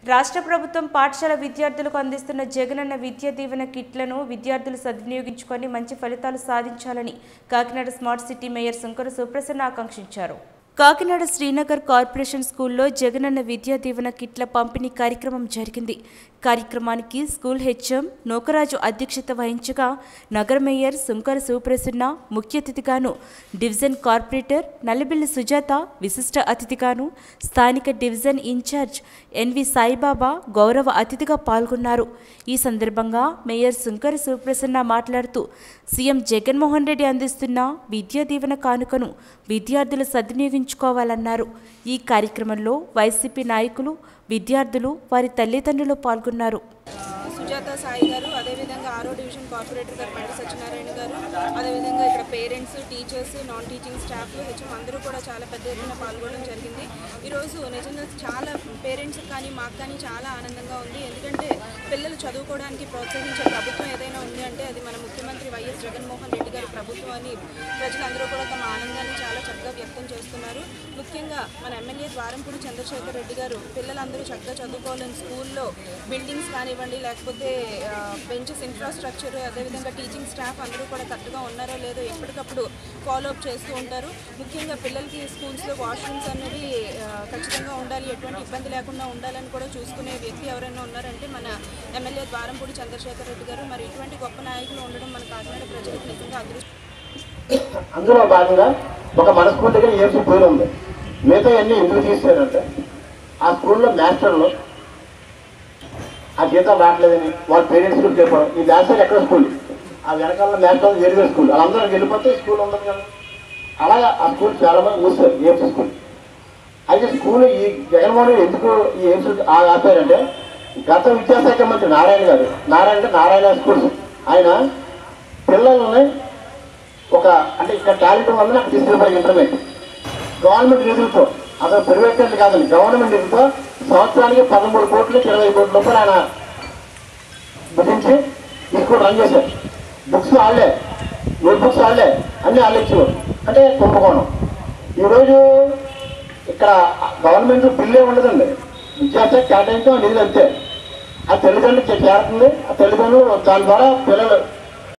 రాష్ట్ర ప్రభుత్వం పాఠశాల విద్యార్థులకు అందిస్తున్న జగనన్న విద్యా దీవెన కిట్లను విద్యార్థులు సద్వినియోగించుకొని మంచి ఫలితాలు సాధించాలని Kakinada smart city mayor Shankara Suprasanna ఆకాంక్షించారు కాకినాడ శ్రీనగర్ కార్పొరేషన్ స్కూల్లో జగనన్న విద్యా దీవెన కిట్ల పంపిణీ కార్యక్రమం జరిగింది కార్యక్రమానికి స్కూల్ హెచ్ఎం నోకరాజు అధ్యక్షత వహించగా నగర మేయర్ సుంకర శివప్రసన్న ముఖ్య అతిథిగాను డివిజన్ కార్పొరేటర్ నల్లబిల్లి సుజాత విశిష్ట అతిథిగాను స్థానిక డివిజన్ ఇన్ఛార్జ్ ఎన్వి సాయిబాబా గౌరవ అతిథిగా పాల్గొన్నారు ఈ సందర్భంగా మేయర్ సుంకర శివప్రసన్న మాట్లాడుతూ సీఎం జగన్మోహన్ రెడ్డి అందిస్తున్న విద్యా దీవెన కానుకను విద్యార్థులు సద్వినియోగించుకోవాలన్నారు ఈ కార్యక్రమంలో వైసీపీ నాయకులు విద్యార్థులు వారి తల్లిదండ్రులు పాల్గొన్నారు సుజాత సాయి గారు అదేవిధంగా ఆరో డివిజన్ కార్పొరేటర్ గారు బండి సత్యనారాయణ గారు అదేవిధంగా ఇక్కడ parents teachers non teaching staff HM అందరూ కూడా చాలా పెద్ద ఎత్తున పాల్గొనడం జరిగింది ఈరోజు నిజంగా చాలా పేరెంట్స్ కానీ మాకు కానీ చాలా ఆనందంగా ఉంది ఎందుకంటే పిల్లలు చదువుకోవడానికి ప్రోత్సహించే ప్రభుత్వం ఏదైనా ఉంది అంటే అది మన ముఖ్యమంత్రి వైఎస్ జగన్మోహన్ రెడ్డి గారి ప్రభుత్వం అని ప్రజలందరూ కూడా తమ ఆనందాన్ని చాలా చక్కగా వ్యక్తం చేస్తున్నారు ముఖ్యంగా మన ఎమ్మెల్యే ద్వారంపూడి చంద్రశేఖర్ రెడ్డి గారు పిల్లలందరూ చక్కగా చదువుకోవాలని స్కూల్లో బిల్డింగ్స్ కానివ్వండి లేకపోతే బెంచెస్ ఇన్ఫ్రాస్ట్రక్చర్ అదేవిధంగా టీచింగ్ స్టాఫ్ అందరూ కూడా కరెక్ట్గా ఉన్నారో లేదో ఎప్పటికప్పుడు ఫాలో అప్ చేస్తూ ఉంటారు ముఖ్యంగా పిల్లలకి స్కూల్స్లో వాష్రూమ్స్ అనేవి ఆ, ఖచ్చితంగా ఉండాలి ఎటువంటి ఇబ్బంది లేకుండా ఉండాలని కూడా చూసుకునే వ్యక్తి ఎవరైనా ఉన్నారంటే మన ఎమ్మెల్యే ద్వారంపూడి చంద్రశేఖర్ రెడ్డి గారు మరి ఇటువంటి గొప్ప నాయకులు ఉండడం మన కాకినాడ ప్రజలకు నిజంగా అదృష్టం అందులో భాగంగా ఒక మన స్కూల్ దగ్గర ఏఎంసీ పేరు ఉంది మిగతా అన్ని ఎందుకు తీసారంటే ఆ స్కూల్లో మాస్టర్లు ఆ జీతం రావట్లేదని వాళ్ళ పేరెంట్స్ కూడా చెప్పడం ఈ మాస్టర్ ఎక్కడ స్కూల్ ఆ వెనకాల మాస్టర్ వేరుగా స్కూల్ వాళ్ళందరూ వెళ్ళిపోతే స్కూల్ ఉండదు కదా అలాగా ఆ స్కూల్ చాలా మంది మూస్తారు ఏఎంసీ స్కూల్ అయితే స్కూల్ ఈ జగన్మోహన్ రెడ్డి ఎందుకు ఈ ఏఎంసీ ఆపారంటే గత విద్యాశాఖ మంత్రి నారాయణ గారు నారాయణ అంటే నారాయణ స్కూల్స్ ఆయన పిల్లల్ని ఒక అంటే ఇక్కడ టాలెంట్ వల్ల అక్కడ తీసుకెళ్ళిపోయి ఇంటర్మీడియట్ గవర్నమెంట్ నిధులతో అసలు ప్రైవేట్ అంటే కాదండి గవర్నమెంట్ నిధులతో సంవత్సరానికి పదమూడు కోట్లు ఇరవై కోట్ల రూపాయలు ఆయన భుజించి ఈ స్కూల్ రన్ చేశారు బుక్స్ వాళ్ళే నోట్ బుక్స్ వాళ్ళే అన్నీ వాళ్ళు ఇచ్చేవారు అంటే కుంభకోణం ఈరోజు ఇక్కడ గవర్నమెంట్ బిల్లే ఉండదండి విద్యార్థి కేటాయించడం నిధులు అంతే ఆ తల్లిదండ్రులు చేరుతుంది ఆ తల్లిదండ్రులు దాని ద్వారా పిల్లలు